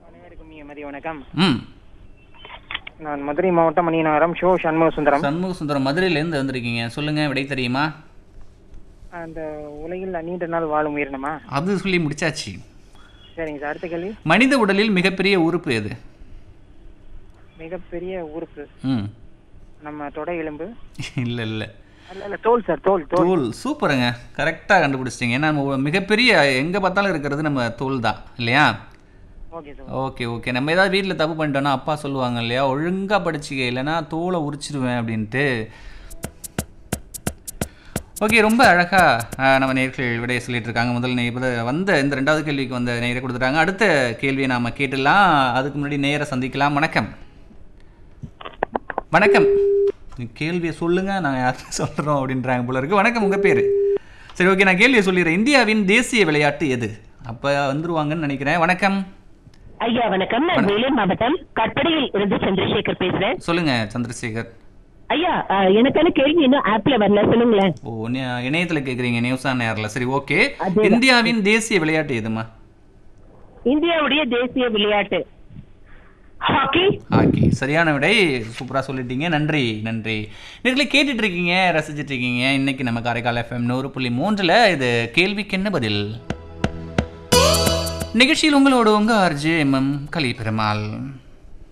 அனைவருக்கும் இனிய மதிய வணக்கம் ம் நான் மதுரை மாவட்டம் மணிநகரம் ஷோ சண்முக சுந்தரம் சண்முக சுந்தரம் மதுரையிலேருந்து வந்திருக்கீங்க சொல்லுங்க விடை தெரியுமா அந்த உலகில் நீண்ட நாள் வாழும் உயிரினமா அது சொல்லி முடிச்சாச்சு சரிங்க சார் அடுத்த கேள்வி மனித உடலில் மிகப்பெரிய உறுப்பு எது மிகப்பெரிய உறுப்பு ம் நம்ம தொடை எலும்பு இல்லை இல்லை அல்ல இல்ல தோல் சார் தோல் தோல் தோல் சூப்பருங்க கரெக்டாக கண்டுபிடிச்சிட்டிங்க ஏன்னா நம்ம மிகப்பெரிய எங்கே பார்த்தாலும் இருக்கிறது நம்ம தோல் தான் இல்லையா ஓகே சார் ஓகே ஓகே நம்ம ஏதாவது வீட்டில் தப்பு பண்ணிட்டோம்னா அப்பா சொல்லுவாங்க இல்லையா ஒழுங்காக படிச்சுக்க இல்லைன்னா தோலை உரிச்சிடுவேன் அப்படின்ட்டு ஓகே ரொம்ப அழகாக நம்ம நேர்கள் விடைய சொல்லிட்டு இருக்காங்க முதல் நே இப்ப வந்த இந்த ரெண்டாவது கேள்விக்கு வந்த நேரை கொடுத்துட்டாங்க அடுத்த கேள்வியை நாம் கேட்டுடலாம் அதுக்கு முன்னாடி நேரை சந்திக்கலாம் வணக்கம் வணக்கம் கேள்வியை சொல்லுங்க நாங்கள் யாரும் சொல்கிறோம் அப்படின்றாங்க போல இருக்கு வணக்கம் உங்கள் பேர் சரி ஓகே நான் கேள்வியை சொல்லிடுறேன் இந்தியாவின் தேசிய விளையாட்டு எது அப்போ வந்துருவாங்கன்னு நினைக்கிறேன் வணக்கம் ஐயா வணக்கம் நான் வேலூர் மாவட்டம் கற்படையில் இருந்து சந்திரசேகர் பேசுறேன் சொல்லுங்க சந்திரசேகர் ஐயா அஹ், எனக்கான கேள்வி இன்னும் ஆப்ல வரல சொல்லுங்களேன் ஓ நி- இணையத்துல கேக்குறீங்க நியூஸ் ஆன் ஏர்ல சரி ஓகே அதேதான். இந்தியாவின் தேசிய விளையாட்டு எதுமா இந்தியாவுடைய தேசிய விளையாட்டு ஹாக்கி ஹாக்கி சரியான விடை சூப்பரா சொல்லிட்டீங்க நன்றி நன்றி நேர்களை கேட்டுட்டு இருக்கீங்க ரசிச்சிட்டு இருக்கீங்க இன்னைக்கு நம்ம காரைக்கால் எஃப்எம் நூறு புள்ளி மூன்றுல இது கேள்விக்கு என்ன பதில் நிகழ்ச்சியில் உங்களோட உங்க ஆர்ஜே எம் எம் கலி பெருமாள்